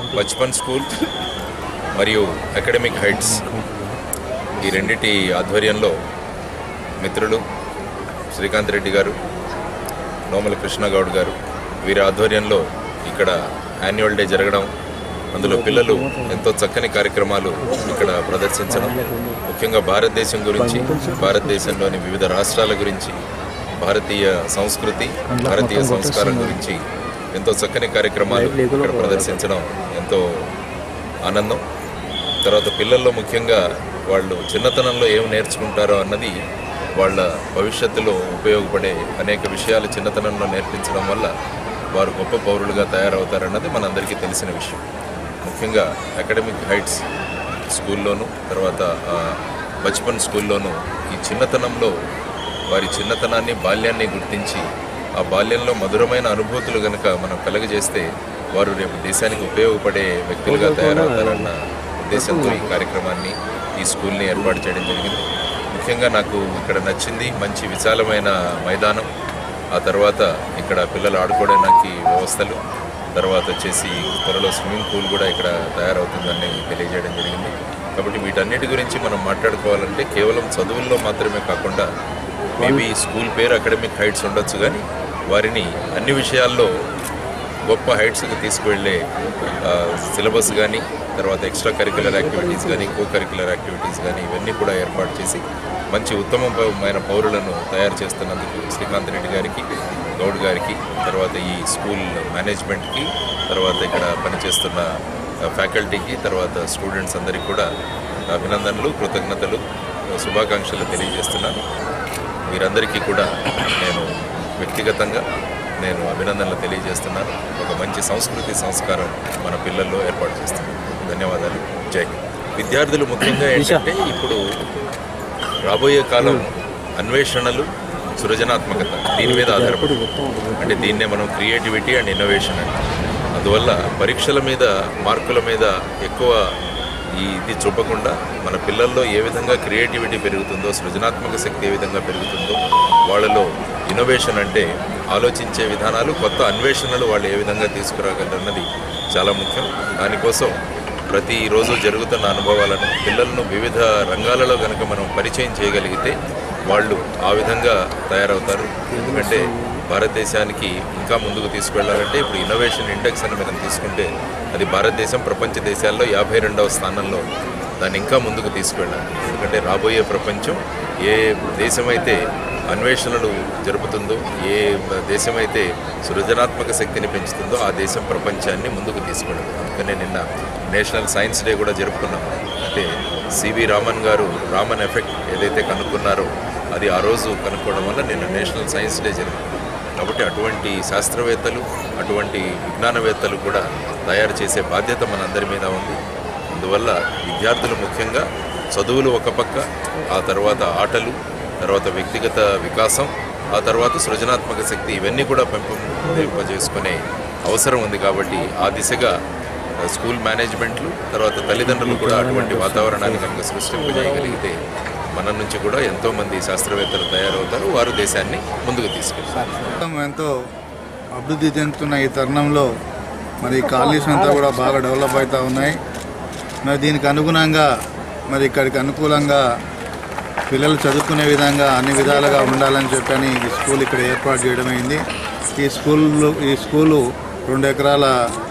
Bachpan school మరియు academic heights ఈ రెండిటి ఆధ్వర్యంలో మిత్రులు శ్రీకాంత్ రెడ్డి గారు నోమల కృష్ణగౌడ్ గారు వీరి ఆధ్వర్యంలో ఇక్కడ యాన్యువల్ డే జరగడం అందులో పిల్లలు ఎంతో చక్కని కార్యక్రమాలు ఇక్కడ ప్రదర్శించడం ముఖ్యంగా భారతదేశం గురించి భారతదేశంలోని వివిధ రాష్ట్రాల గురించి భారతీయ సంస్కృతి భారతీయ సంస్కారం గురించి ఎంతో చక్కని కార్యక్రమాలు ఇక్కడ ప్రదర్శించడం ఎంతో ఆనందం తర్వాత పిల్లల్లో ముఖ్యంగా వాళ్ళు చిన్నతనంలో ఏం నేర్చుకుంటారో అన్నది వాళ్ళ భవిష్యత్తులో ఉపయోగపడే అనేక విషయాలు చిన్నతనంలో నేర్పించడం వల్ల వారు గొప్ప పౌరులుగా తయారవుతారన్నది మనందరికీ తెలిసిన విషయం ముఖ్యంగా అకాడమిక్ హైట్స్ స్కూల్లోనూ తర్వాత ఆ, బచ్పన్ స్కూల్లోనూ ఈ చిన్నతనంలో వారి చిన్నతనాన్ని బాల్యాన్ని గుర్తించి ఆ బాల్యంలో మధురమైన అనుభూతులు కనుక మనం కలగజేస్తే వారు రేపు దేశానికి ఉపయోగపడే వ్యక్తులుగా తయారవుతారన్న ఉద్దేశంతో ఈ కార్యక్రమాన్ని ఈ స్కూల్ని ఏర్పాటు చేయడం జరిగింది ముఖ్యంగా నాకు ఇక్కడ నచ్చింది మంచి విశాలమైన మైదానం ఆ తర్వాత ఇక్కడ పిల్లలు ఆడుకోవడానికి వ్యవస్థలు తర్వాత వచ్చేసి త్వరలో స్విమ్మింగ్ పూల్ కూడా ఇక్కడ తయారవుతుందని తెలియజేయడం జరిగింది కాబట్టి వీటన్నిటి గురించి మనం మాట్లాడుకోవాలంటే కేవలం చదువుల్లో మాత్రమే కాకుండా మేబీ స్కూల్ పేరు అకాడమిక్ హైట్స్ ఉండొచ్చు కానీ వారిని అన్ని విషయాల్లో గొప్ప హైట్స్కి తీసుకువెళ్ళే ఆ, సిలబస్ కానీ తర్వాత ఎక్స్ట్రా కరిక్యులర్ యాక్టివిటీస్ కానీ కో కరిక్యులర్ యాక్టివిటీస్ కానీ ఇవన్నీ కూడా ఏర్పాటు చేసి మంచి ఉత్తమమైన పౌరులను తయారు చేస్తున్నందుకు శ్రీకాంత్ రెడ్డి గారికి గౌడ్ గారికి తర్వాత ఈ స్కూల్ మేనేజ్మెంట్కి తర్వాత ఇక్కడ పనిచేస్తున్న ఫ్యాకల్టీకి తర్వాత స్టూడెంట్స్ అందరికీ కూడా అభినందనలు కృతజ్ఞతలు శుభాకాంక్షలు తెలియజేస్తున్నాను వీరందరికీ కూడా నేను వ్యక్తిగతంగా నేను అభినందనలు తెలియజేస్తున్నాను ఒక మంచి సంస్కృతి సంస్కారం మన పిల్లల్లో ఏర్పాటు చేస్తున్నాను ధన్యవాదాలు జై హింద్. విద్యార్థులు ముఖ్యంగా ఏంటంటే ఇప్పుడు రాబోయే కాలం అన్వేషణలు సృజనాత్మకత దీని మీద ఆధారపడి అంటే దీన్నే మనం క్రియేటివిటీ అండ్ ఇన్నోవేషన్ అంటే అందువల్ల పరీక్షల మీద మార్కుల మీద ఎక్కువ ఈ ఇది చూపకుండా మన పిల్లల్లో ఏ విధంగా క్రియేటివిటీ పెరుగుతుందో సృజనాత్మక శక్తి ఏ విధంగా పెరుగుతుందో వాళ్ళలో ఇన్నోవేషన్ అంటే ఆలోచించే విధానాలు కొత్త అన్వేషణలు వాళ్ళు ఏ విధంగా తీసుకురాగలరన్నది చాలా ముఖ్యం దానికోసం ప్రతిరోజు జరుగుతున్న అనుభవాలను పిల్లలను వివిధ రంగాలలో కనుక మనం పరిచయం చేయగలిగితే వాళ్ళు ఆ విధంగా తయారవుతారు ఎందుకంటే భారతదేశానికి ఇంకా ముందుకు తీసుకెళ్లాలంటే ఇప్పుడు ఇన్నోవేషన్ ఇండెక్స్ అని మనం తీసుకుంటే అది భారతదేశం ప్రపంచ దేశాల్లో యాభై రెండవ స్థానంలో ఉంది. దాన్ని ఇంకా ముందుకు తీసుకెళ్ళాలి ఎందుకంటే రాబోయే ప్రపంచం ఏ దేశమైతే అన్వేషణలు జరుపుతుందో ఏ దేశమైతే సృజనాత్మక శక్తిని పెంచుతుందో ఆ దేశం ప్రపంచాన్ని ముందుకు తీసుకెళ్ళదు అందుకనే నిన్న నేషనల్ సైన్స్ డే కూడా జరుపుకున్నాం అంటే సివి రామన్ గారు రామన్ ఎఫెక్ట్ ఏదైతే కనుక్కున్నారో అది ఆ రోజు కనుక్కోవడం వల్ల నిన్న నేషనల్ సైన్స్ డే జరుపుకున్నాం కాబట్టి అటువంటి శాస్త్రవేత్తలు అటువంటి విజ్ఞానవేత్తలు కూడా తయారు చేసే బాధ్యత మనందరి మీద ఉంది అందువల్ల విద్యార్థులు ముఖ్యంగా చదువులు ఒక పక్క ఆ తర్వాత ఆటలు తర్వాత వ్యక్తిగత వికాసం ఆ తర్వాత సృజనాత్మక శక్తి ఇవన్నీ కూడా పెంపొందింపజేసుకునే అవసరం ఉంది కాబట్టి ఆ దిశగా ఆ, స్కూల్ మేనేజ్మెంట్లు తర్వాత తల్లిదండ్రులు కూడా అటువంటి వాతావరణాన్ని కనుక సృష్టింపజేయగలిగితే మన నుంచి కూడా ఎంతోమంది శాస్త్రవేత్తలు తయారవుతారు వారు దేశాన్ని ముందుకు తీసుకెళ్తారు మొత్తం ఎంతో అభివృద్ధి చెందుతున్న ఈ తరుణంలో మరి కాలనీస్ అంతా కూడా బాగా డెవలప్ అవుతూ ఉన్నాయి మరి దీనికి అనుగుణంగా మరి ఇక్కడికి అనుకూలంగా పిల్లలు చదువుకునే విధంగా అన్ని విధాలుగా ఉండాలని చెప్పని ఈ స్కూల్ ఇక్కడ ఏర్పాటు చేయడం అయింది ఈ స్కూల్ ఈ స్కూలు రెండు ఎకరాల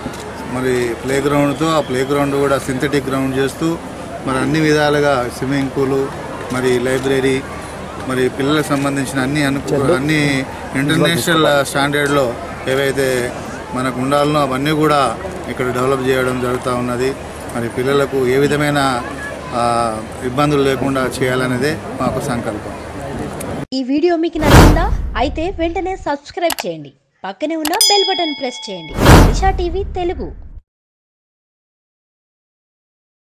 మరి ప్లే గ్రౌండ్తో ఆ ప్లే గ్రౌండ్ కూడా సింథటిక్ గ్రౌండ్ చేస్తూ మరి అన్ని విధాలుగా స్విమ్మింగ్ పూలు మరి లైబ్రరీ మరి పిల్లలకు సంబంధించిన అన్ని అనుకూ అన్ని ఇంటర్నేషనల్ స్టాండర్డ్లో ఏవైతే మనకు ఉండాలనో అవన్నీ కూడా ఇక్కడ డెవలప్ చేయడం జరుగుతూ ఉన్నది మరి పిల్లలకు ఏ విధమైన ఆ, ఇబ్బందులు లేకుండా చేయాలనేదే మాకు సంకల్పం ఈ వీడియో మీకు నచ్చిందా అయితే వెంటనే సబ్స్క్రైబ్ చేయండి పక్కనే ఉన్న బెల్ బటన్ ప్రెస్ చేయండి దిశా టీవీ తెలుగు